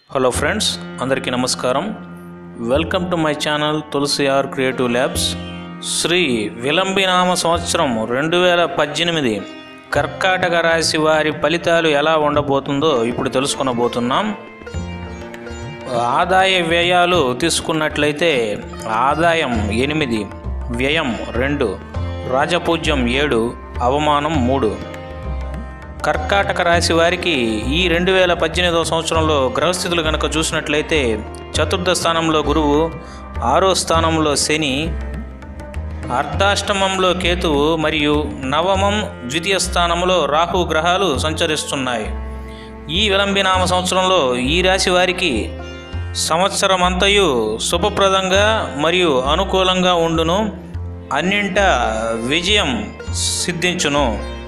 hello friends అందరికీ నమస్కారం welcome to my channel Tulasi R creative labs Shri విలంబినామ సంవత్సరం రెండు వేల పద్దెనిమిది కర్కాటక రాశి వారి ఫలితాలు ఎలా ఉండబోతుందో ఇప్పుడు తెలుసుకునబోతున్నాం ఆదాయ వ్యయాలు తీసుకున్నట్లయితే ఆదాయం ఎనిమిది వ్యయం రెండు రాజపూజ్యం ఏడు అవమానం మూడు కర్కాటక రాశి వారికి ఈ రెండు వేల పద్దెనిమిదవ సంవత్సరంలో గ్రహస్థితులు కనుక చూసినట్లయితే చతుర్థ స్థానంలో గురువు ఆరో స్థానంలో శని అర్ధాష్టమంలో కేతువు మరియు నవమం ద్వితీయ స్థానంలో రాహు గ్రహాలు సంచరిస్తున్నాయి ఈ విలంబినామ సంవత్సరంలో ఈ రాశి వారికి సంవత్సరం అంతయు శుభప్రదంగా మరియు అనుకూలంగా ఉండును అన్నింట విజయం సిద్ధించును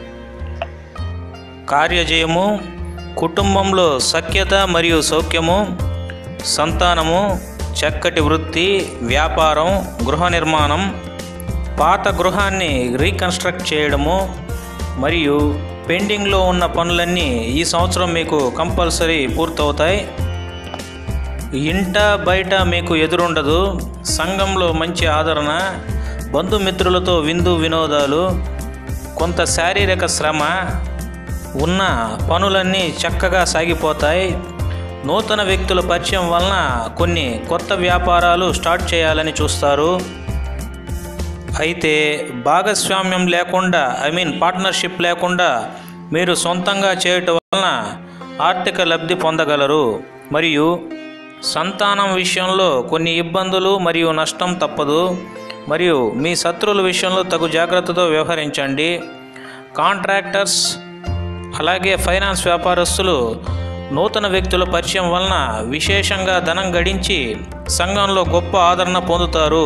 కార్యజయము కుటుంబంలో సఖ్యత మరియు సౌఖ్యము సంతానము చక్కటి వృత్తి వ్యాపారం గృహ నిర్మాణం పాత గృహాన్ని రీకన్స్ట్రక్ట్ చేయడము మరియు పెండింగ్లో ఉన్న పనులన్నీ ఈ సంవత్సరం మీకు కంపల్సరీ పూర్తవుతాయి ఇంట బయట మీకు ఎదురుండదు సంఘంలో మంచి ఆదరణ బంధుమిత్రులతో విందు వినోదాలు కొంత శారీరక శ్రమ ఉన్న పనులన్నీ చక్కగా సాగిపోతాయి నూతన వ్యక్తుల పరిచయం వలన కొన్ని కొత్త వ్యాపారాలు స్టార్ట్ చేయాలని చూస్తారు అయితే భాగస్వామ్యం లేకుండా ఐ మీన్ పార్ట్నర్షిప్ లేకుండా మీరు సొంతంగా చేయటం వలన ఆర్థిక లబ్ధి పొందగలరు మరియు సంతానం విషయంలో కొన్ని ఇబ్బందులు మరియు నష్టం తప్పదు మరియు మీ శత్రువుల విషయంలో తగు జాగ్రత్తతో వ్యవహరించండి కాంట్రాక్టర్స్ అలాగే ఫైనాన్స్ వ్యాపారస్తులు నూతన వ్యక్తుల పరిచయం వలన విశేషంగా ధనం గడించి సంఘంలో గొప్ప ఆదరణ పొందుతారు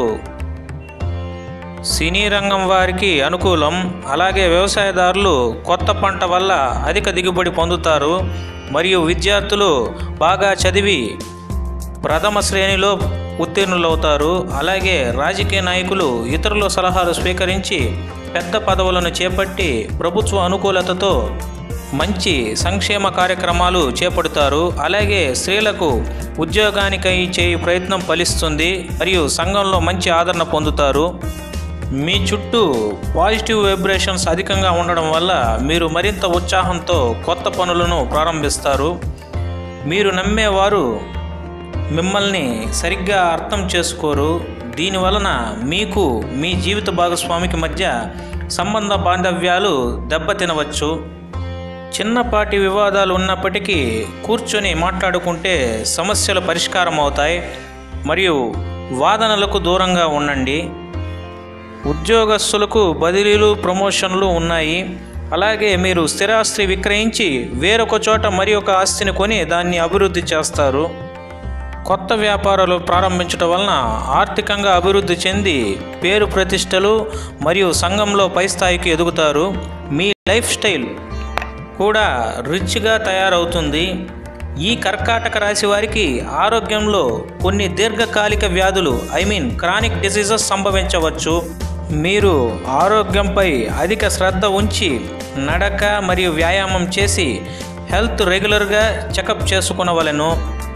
సినీ రంగం వారికి అనుకూలం అలాగే వ్యవసాయదారులు కొత్త పంట వల్ల అధిక దిగుబడి పొందుతారు మరియు విద్యార్థులు బాగా చదివి ప్రథమ శ్రేణిలో ఉత్తీర్ణులవుతారు అలాగే రాజకీయ నాయకులు ఇతరుల సలహాలు స్వీకరించి పెద్ద పదవులను చేపట్టి ప్రభుత్వ అనుకూలతతో మంచి సంక్షేమ కార్యక్రమాలు చేపడతారు అలాగే స్త్రీలకు ఉద్యోగానికై చేయి ప్రయత్నం ఫలిస్తుంది మరియు సంఘంలో మంచి ఆదరణ పొందుతారు మీ చుట్టూ పాజిటివ్ వైబ్రేషన్స్ అధికంగా ఉండడం వల్ల మీరు మరింత ఉత్సాహంతో కొత్త పనులను ప్రారంభిస్తారు మీరు నమ్మేవారు మిమ్మల్ని సరిగ్గా అర్థం చేసుకోరు దీని వలన మీకు మీ జీవిత భాగస్వామికి మధ్య సంబంధ బాంధవ్యాలు దెబ్బతినవచ్చు చిన్నపాటి వివాదాలు ఉన్నప్పటికీ కూర్చొని మాట్లాడుకుంటే సమస్యలు పరిష్కారం అవుతాయి మరియు వాదనలకు దూరంగా ఉండండి ఉద్యోగస్తులకు బదిలీలు ప్రమోషన్లు ఉన్నాయి అలాగే మీరు స్థిరాస్తి విక్రయించి వేరొక చోట మరి ఒక ఆస్తిని కొని దాన్ని అభివృద్ధి చేస్తారు కొత్త వ్యాపారాలు ప్రారంభించడం వలన ఆర్థికంగా అభివృద్ధి చెంది పేరు ప్రతిష్టలు మరియు సంఘంలో పై స్థాయికి ఎదుగుతారు మీ లైఫ్ స్టైల్ కూడా రిచ్గా తయారవుతుంది ఈ కర్కాటక రాశి వారికి ఆరోగ్యంలో కొన్ని దీర్ఘకాలిక వ్యాధులు ఐ మీన్ క్రానిక్ డిసీజెస్ సంభవించవచ్చు మీరు ఆరోగ్యంపై అధిక శ్రద్ధ ఉంచి నడక మరియు వ్యాయామం చేసి హెల్త్ రెగ్యులర్గా చెకప్ చేసుకునవలెను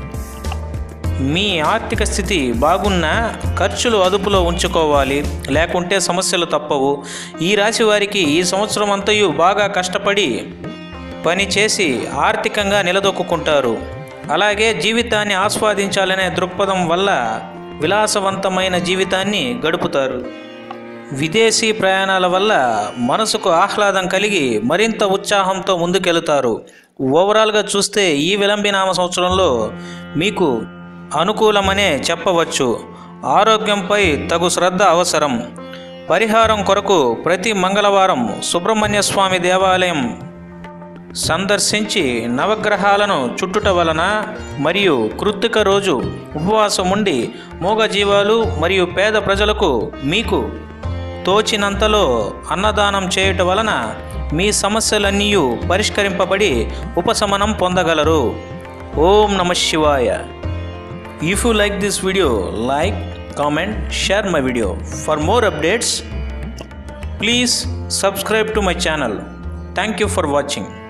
మీ ఆర్థిక స్థితి బాగున్నా ఖర్చులు అదుపులో ఉంచుకోవాలి లేకుంటే సమస్యలు తప్పవు ఈ రాశి వారికి ఈ సంవత్సరం అంతయు బాగా కష్టపడి పని చేసి ఆర్థికంగా నిలదొక్కుంటారు అలాగే జీవితాన్ని ఆస్వాదించాలనే దృక్పథం వల్ల విలాసవంతమైన జీవితాన్ని గడుపుతారు విదేశీ ప్రయాణాల వల్ల మనసుకు ఆహ్లాదం కలిగి మరింత ఉత్సాహంతో ముందుకెళుతారు ఓవరాల్గా చూస్తే ఈ విలంబినామ సంవత్సరంలో మీకు అనుకూలమనే చెప్పవచ్చు ఆరోగ్యంపై తగు శ్రద్ధ అవసరం పరిహారం కొరకు ప్రతి మంగళవారం సుబ్రహ్మణ్య స్వామి దేవాలయం సందర్శించి నవగ్రహాలను చుట్టుట వలన మరియు కృత్తిక రోజు ఉపవాసం ఉండి మూగజీవాలు మరియు పేద ప్రజలకు మీకు తోచినంతలో అన్నదానం చేయుట వలన మీ సమస్యలన్నీ పరిష్కరింపబడి ఉపశమనం పొందగలరు ఓం నమ శివాయ if you like this video like comment share my video for more updates please subscribe to my channel thank you for watching